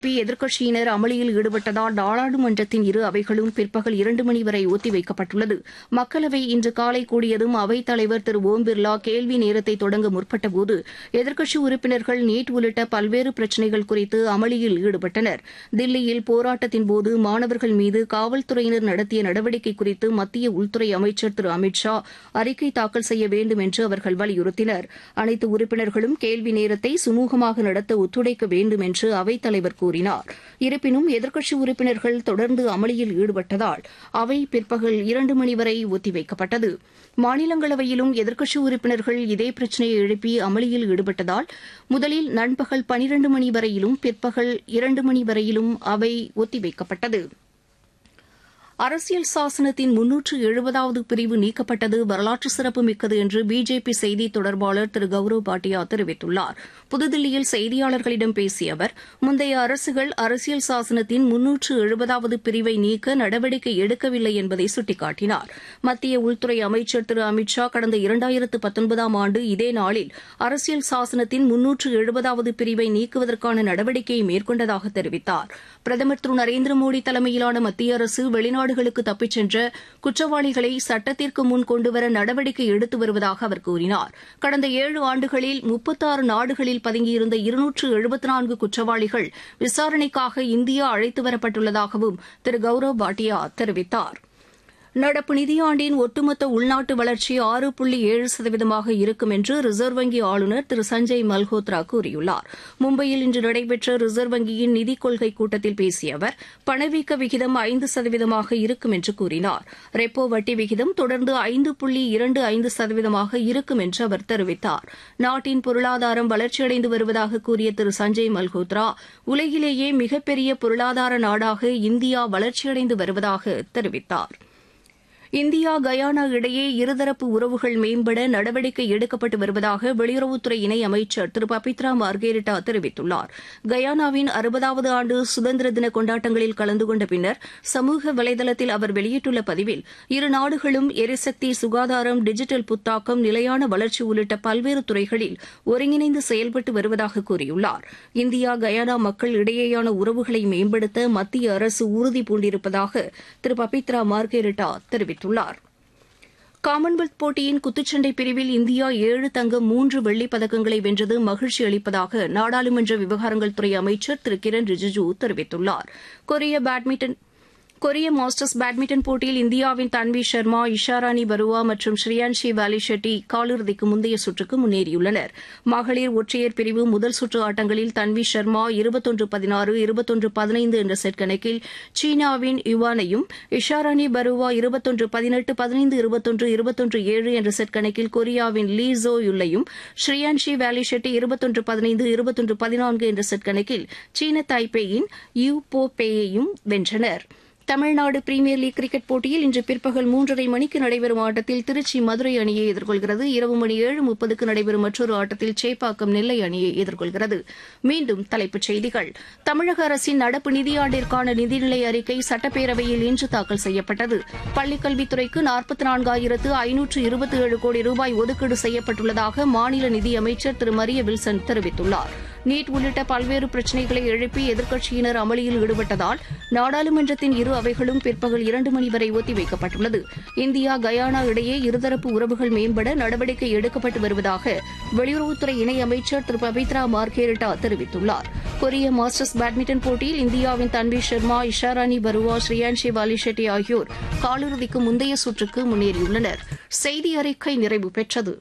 B எதிர்க்கட்சியினர் அமளியில் ஈடுபட்டதால் நாடாளுமன்றத்தின் இரு அவைகளும் பிற்பகல் இரண்டு மணி வரை ஒத்திவைக்கப்பட்டுள்ளது மக்களவை இன்று காலை கூடியதும் அவைத் தலைவர் திரு ஓம் பிர்லா கேள்வி நேரத்தை தொடங்க முற்பட்டபோது எதிர்க்கட்சி உறுப்பினர்கள் நீட் உள்ளிட்ட பல்வேறு பிரச்சினைகள் குறித்து அமளியில் ஈடுபட்டனர் தில்லியில் போராட்டத்தின்போது மாணவர்கள் மீது காவல்துறையினர் நடத்திய நடவடிக்கை குறித்து மத்திய உள்துறை அமைச்சர் திரு அமித் ஷா அறிக்கை தாக்கல் செய்ய வேண்டும் என்று அவர்கள் வலியுறுத்தினர் அனைத்து உறுப்பினர்களும் கேள்வி நேரத்தை சுமூகமாக நடத்த ஒத்துழைக்க வேண்டும் என்று அவைத் தலைவர் கூறினார் இருப்பினும் எதிர்க்கட்சி உறுப்பினர்கள் தொடர்ந்து அமளியில் ஈடுபட்டதால் அவை பிற்பகல் இரண்டு மணி வரை ஒத்திவைக்கப்பட்டது மாநிலங்களவையிலும் எதிர்க்கட்சி உறுப்பினர்கள் இதே பிரச்சினையை எழுப்பி அமளியில் ஈடுபட்டதால் முதலில் நண்பகல் பனிரண்டு மணி வரையிலும் பிற்பகல் இரண்டு மணி வரையிலும் அவை ஒத்திவைக்கப்பட்டது அரசியல் சாசனத்தின் முன்னூற்று எழுபதாவது பிரிவு நீக்கப்பட்டது வரலாற்று சிறப்புமிக்கது என்று பிஜேபி செய்தி தொடர்பாளர் திரு கௌரவ் பாட்டியா தெரிவித்துள்ளார் புதுதில்லியில் செய்தியாளர்களிடம் பேசிய அவர் முந்தைய அரசுகள் அரசியல் சாசனத்தின் முன்னூற்று எழுபதாவது பிரிவை நீக்க நடவடிக்கை எடுக்கவில்லை என்பதை சுட்டிக்காட்டினார் மத்திய உள்துறை அமைச்சர் திரு அமித் ஷா கடந்த இரண்டாயிரத்து பத்தொன்பதாம் ஆண்டு இதே நாளில் அரசியல் சாசனத்தின் முன்னூற்று எழுபதாவது பிரிவை நீக்குவதற்கான நடவடிக்கையை மேற்கொண்டதாக தெரிவித்தார் பிரதமர் திரு நரேந்திர மோடி தலைமையிலான மத்திய அரசு வெளிநாடு நாடுகளுக்கு தப்பிச் சென்ற குற்றவாளிகளை சட்டத்திற்கு முன் கொண்டுவர நடவடிக்கை எடுத்து வருவதாக அவர் கூறினார் கடந்த ஏழு ஆண்டுகளில் முப்பத்தாறு நாடுகளில் பதுங்கியிருந்த இருநூற்று எழுபத்தி நான்கு குற்றவாளிகள் விசாரணைக்காக இந்தியா அழைத்து வரப்பட்டுள்ளதாகவும் திரு கௌரவ் பாட்டியா தெரிவித்தாா் நடப்பு நிதியாண்டின் ஒட்டுமொத்த உள்நாட்டு வளர்ச்சி ஆறு புள்ளி ஏழு சதவீதமாக இருக்கும் என்று ரிசர்வ் வங்கி ஆளுநர் திரு சஞ்சய் மல்ஹோத்ரா கூறியுள்ளார் மும்பையில் இன்று நடைபெற்ற ரிசர்வ் வங்கியின் நிதிக் கொள்கை கூட்டத்தில் பேசிய அவர் பணவீக்க விகிதம் ஐந்து சதவீதமாக இருக்கும் என்று கூறினார் ரெப்போ வட்டி விகிதம் தொடர்ந்து ஐந்து புள்ளி இரண்டு ஐந்து சதவீதமாக இருக்கும் என்று அவர் தெரிவித்தார் நாட்டின் பொருளாதாரம் வளர்ச்சியடைந்து வருவதாக கூறிய திரு சஞ்சய் மல்ஹோத்ரா உலகிலேயே மிகப்பெரிய பொருளாதார நாடாக இந்தியா வளர்ச்சியடைந்து வருவதாக தெரிவித்தாா் இந்தியா கயானா இடையே இருதரப்பு உறவுகள் மேம்பட நடவடிக்கை எடுக்கப்பட்டு வருவதாக வெளியுறவுத்துறை இணை அமைச்சர் திரு பபித்ரா மார்கேரிட்டா தெரிவித்துள்ளார் கயானாவின் அறுபதாவது ஆண்டு சுதந்திர தின கொண்டாட்டங்களில் கலந்து கொண்ட பின்னர் சமூக வலைதளத்தில் அவர் வெளியிட்டுள்ள பதிவில் இரு நாடுகளும் எரிசக்தி சுகாதாரம் டிஜிட்டல் புத்தாக்கம் நிலையான வளர்ச்சி உள்ளிட்ட பல்வேறு துறைகளில் ஒருங்கிணைந்து செயல்பட்டு வருவதாக கூறியுள்ளார் இந்தியா கயானா மக்கள் இடையேயான உறவுகளை மேம்படுத்த மத்திய அரசு உறுதி பூண்டிருப்பதாக திரு பபித்ரா மார்கேரிட்டா தெரிவித்தார் தெரிவித்துள்ளார் காமன்வெல்த் போட்டியின் குத்துச்சண்டை பிரிவில் இந்தியா ஏழு தங்கம் மூன்று வெள்ளிப் பதக்கங்களை வென்றது மகிழ்ச்சி அளிப்பதாக நாடாளுமன்ற விவகாரங்கள் துறை அமைச்சர் திரு கிரண் ரிஜிஜூ தெரிவித்துள்ளார் கொரிய பேட்மிண்டன் கொரிய மாஸ்டர்ஸ் பேட்மிண்டன் போட்டியில் இந்தியாவின் தன்வி சர்மா இஷாராணி பருவா மற்றும் ஸ்ரீயான்ஷி வாலி ஷெட்டி காலிறுதிக்கு முந்தைய சுற்றுக்கு முன்னேறியுள்ளனர் மகளிர் ஒற்றையர் பிரிவு முதல் சுற்று ஆட்டங்களில் தன்வி சர்மா இருபத்தொன்று பதினாறு இருபத்தொன்று பதினைந்து என்ற செட் கணக்கில் சீனாவின் யுவானையும் இஷாராணி பருவா இருபத்தொன்று பதினெட்டு பதினைந்து இருபத்தொன்று இருபத்தொன்று ஏழு என்ற செட் கணக்கில் கொரியாவின் லீ ஜோ யுல்லையும் ஸ்ரீயான்ஷி வாலி ஷெட்டி இருபத்தொன்று பதினைந்து இருபத்தொன்று பதினான்கு என்ற செட் கணக்கில் சீன தாய்பேயின் யூ போ பேயையும் வென்றனா் தமிழ்நாடு பிரீமியர் லீக் கிரிக்கெட் போட்டியில் இன்று பிற்பகல் மூன்றரை மணிக்கு நடைபெறும் ஆட்டத்தில் திருச்சி மதுரை அணியை எதிர்கொள்கிறது இரவு மணி ஏழு முப்பதுக்கு நடைபெறும் மற்றொரு ஆட்டத்தில் சேப்பாக்கம் நெல்லை அணியை எதிர்கொள்கிறது மீண்டும் தலைப்புச் செய்திகள் தமிழக அரசின் நடப்பு நிதியாண்டிற்கான நிதிநிலை அறிக்கை சட்டப்பேரவையில் இன்று தாக்கல் செய்யப்பட்டது பள்ளிக்கல்வித்துறைக்கு நாற்பத்தி நான்காயிரத்து ஐநூற்று இருபத்தி ஏழு கோடி ரூபாய் ஒதுக்கீடு செய்யப்பட்டுள்ளதாக மாநில நிதியமைச்சர் திரு மரிய வில்சன் தெரிவித்துள்ளார் நீட் உள்ளிட்ட பல்வேறு பிரச்சினைகளை எழுப்பி எதிர்க்கட்சியினர் அமளியில் ஈடுபட்டதால் நாடாளுமன்றத்தின் இரு அவைகளும் பிற்பகல் இரண்டு மணி வரை ஒத்திவைக்கப்பட்டுள்ளது இந்தியா கயானா இடையே இருதரப்பு உறவுகள் மேம்பட நடவடிக்கை எடுக்கப்பட்டு வருவதாக வெளியுறவுத்துறை இணை அமைச்சர் திரு பபித்ரா மார்கேரிட்டா தெரிவித்துள்ளார் கொரிய மாஸ்டர்ஸ் பேட்மிண்டன் போட்டியில் இந்தியாவின் தன்வி சர்மா இஷாராணி பருவா ஸ்ரீயான்ஷி வாலி ஷெட்டி ஆகியோர் காலிறுதிக்கு முந்தைய சுற்றுக்கு முன்னேறியுள்ளனர் செய்தி அறிக்கை நிறைவு பெற்றது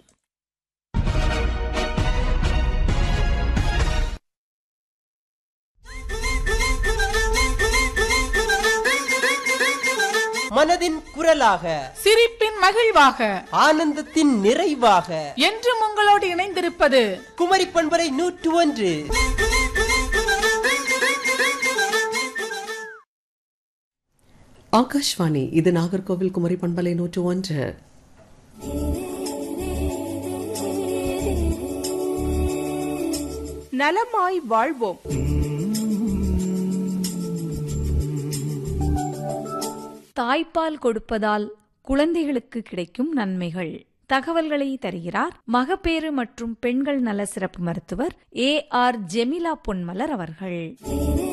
மனதின் குரலாக சிரிப்பின் மகிழ்வாக ஆனந்தத்தின் நிறைவாக என்றும் உங்களோடு இணைந்திருப்பது குமரி பண்பரை நூற்று ஒன்று ஆகாஷ்வாணி இது நாகர்கோவில் குமரி பண்பலை நூற்று ஒன்று நலமாய் வாழ்வோம் தாய்ப்பால் கொடுப்பதால் குழந்தைகளுக்கு கிடைக்கும் நன்மைகள் தகவல்களை தருகிறார் மகப்பேறு மற்றும் பெண்கள் நல சிறப்பு மருத்துவர் ஏ ஆர் ஜெமிலா பொன்மலர் அவர்கள்